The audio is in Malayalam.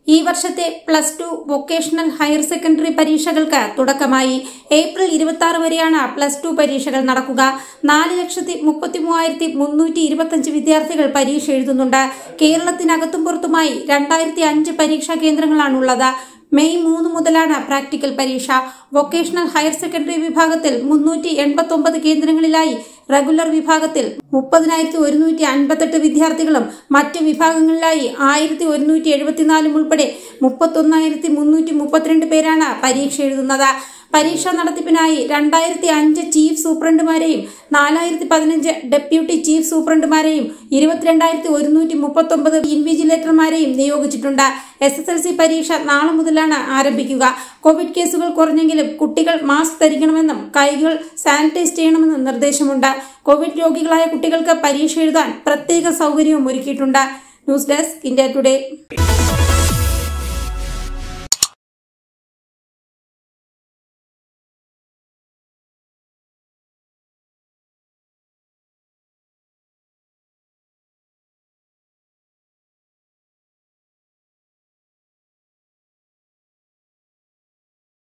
ഈ വർഷത്തെ plus two vocational higher secondary പരീക്ഷകൾക്ക് തുടക്കമായി ഏപ്രിൽ ഇരുപത്തി ആറ് വരെയാണ് പ്ലസ് ടു പരീക്ഷകൾ നടക്കുക നാല് ലക്ഷത്തി മുപ്പത്തി മൂവായിരത്തി മുന്നൂറ്റി ഇരുപത്തഞ്ച് വിദ്യാർത്ഥികൾ പരീക്ഷ എഴുതുന്നുണ്ട് കേരളത്തിനകത്തും പുറത്തുമായി രണ്ടായിരത്തി അഞ്ച് പരീക്ഷാ കേന്ദ്രങ്ങളാണുള്ളത് മെയ് മൂന്ന് മുതലാണ് പ്രാക്ടിക്കൽ പരീക്ഷ വൊക്കേഷണൽ ഹയർ സെക്കൻഡറി വിഭാഗത്തിൽ മുന്നൂറ്റി എൺപത്തി ഒമ്പത് കേന്ദ്രങ്ങളിലായി റെഗുലർ വിഭാഗത്തിൽ മുപ്പതിനായിരത്തി ഒരുന്നൂറ്റി അൻപത്തെട്ട് വിദ്യാർത്ഥികളും മറ്റ് വിഭാഗങ്ങളിലായി ആയിരത്തി ഒരുന്നൂറ്റി എഴുപത്തിനാലും ഉൾപ്പെടെ മുപ്പത്തൊന്നായിരത്തി മുന്നൂറ്റി മുപ്പത്തിരണ്ട് പേരാണ് പരീക്ഷ എഴുതുന്നത് പരീക്ഷാ നടത്തിപ്പിനായി രണ്ടായിരത്തി അഞ്ച് ചീഫ് സൂപ്രണ്ടുമാരെയും നാലായിരത്തി പതിനഞ്ച് ഡെപ്യൂട്ടി ചീഫ് സൂപ്രണ്ടുമാരെയും ഇരുപത്തിരണ്ടായിരത്തി ഒരുന്നൂറ്റി മുപ്പത്തൊമ്പത് ഇൻവിജിലേറ്റർമാരെയും നിയോഗിച്ചിട്ടുണ്ട് എസ് എസ് എൽ സി പരീക്ഷ നാളെ മുതലാണ് ആരംഭിക്കുക കോവിഡ് കേസുകൾ കുറഞ്ഞെങ്കിലും കുട്ടികൾ മാസ്ക് ധരിക്കണമെന്നും കൈകൾ സാനിറ്റൈസ് ചെയ്യണമെന്നും നിർദ്ദേശമുണ്ട് കോവിഡ് രോഗികളായ കുട്ടികൾക്ക് പരീക്ഷ എഴുതാൻ പ്രത്യേക സൗകര്യവും ഒരുക്കിയിട്ടുണ്ട് ന്യൂസ് ഡെസ്ക് ഇന്ത്യ ടുഡേ